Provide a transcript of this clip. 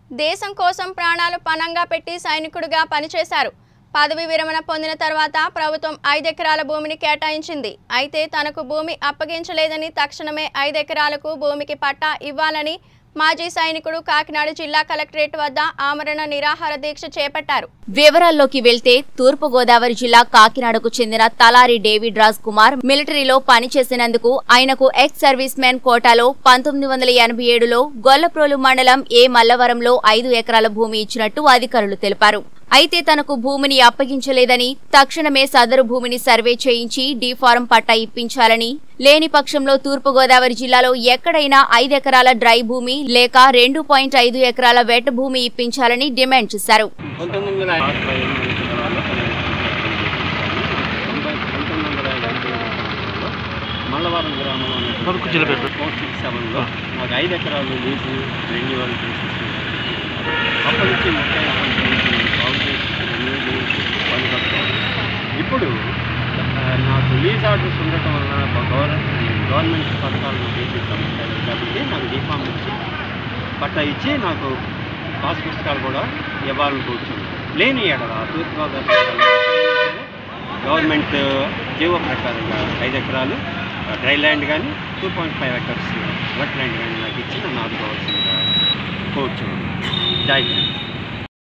దేశం కోసం ప్రాణాలు పణంగా పెట్టి సైనికుడిగా పనిచేశారు పదవి విరమణ పొందిన తర్వాత ప్రభుత్వం ఐదెకరాల భూమిని కేటాయించింది అయితే తనకు భూమి అప్పగించలేదని తక్షణమే ఐదెకరాలకు భూమికి పట్టా ఇవ్వాలని మాజీ సైనికుడు కాకినాడ జిల్లా కలెక్టరేట్ వద్ద ఆమరణ నిరాహార దీక్ష చేపట్టారు వివరాల్లోకి వెళ్తే తూర్పుగోదావరి జిల్లా కాకినాడకు చెందిన తలారి డేవిడ్ రాజ్ కుమార్ మిలిటరీలో పనిచేసినందుకు ఆయనకు ఎక్స్ సర్వీస్ మెన్ కోటాలో పంతొమ్మిది వందల ఎనభై ఏడులో గొల్లప్రోలు మండలం ఏ మల్లవరంలో ఐదు ఎకరాల భూమి ఇచ్చినట్టు అధికారులు తెలిపారు అయితే తనకు భూమిని అప్పగించలేదని తక్షణమే సదరు భూమిని సర్వే చేయించి డీ ఫారం పట్టా ఇప్పించాలని లేని పక్షంలో తూర్పుగోదావరి జిల్లాలో ఎక్కడైనా ఐదెకరాల డ్రై భూమి లేక రెండు పాయింట్ ఐదు ఎకరాల వెట్ భూమి ఇప్పించాలని డిమాండ్ చేశారు పంతొమ్మిది వందల యాభై ఎనిమిది సంవత్సరాల్లో తొంభై పంతొమ్మిది వందల ఎనభై ఏడు సంవత్సరంలో మల్లవరం గ్రామంలో ఫోర్ సిక్స్ సెవెన్లో నాకు ఐదు ఎకరాలు లీజు రెన్యువల్ చేసేసి అప్పటి నుంచి ముప్పై సంవత్సరం నుంచి నేను సాగు చేసి రెన్యూ చేసి పని కట్టుకోవాలి ఇప్పుడు ఆ, నాకు లీజ్ ఆర్డర్స్ ఉండటం వలన గవర్నమెంట్ గవర్నమెంట్ పథకాలను చేసేస్తాం కాబట్టి నాకు డిఫామ్ ఇచ్చి పట్టా ఇచ్చి నాకు పాస్ పుస్తకాలు కూడా ఇవ్వాలని కూర్చున్నాను లేని ఎడల తూర్పుగోదావరి జిల్లాలో గవర్నమెంట్ జీవో ప్రకారంగా ఐదు ఎకరాలు డ్రై ల్యాండ్ కానీ two point five acres wet land కానీ నాకు ఇచ్చి నన్ను ఆదుకోవాల్సిందిగా కూర్చున్నాను జై హింద్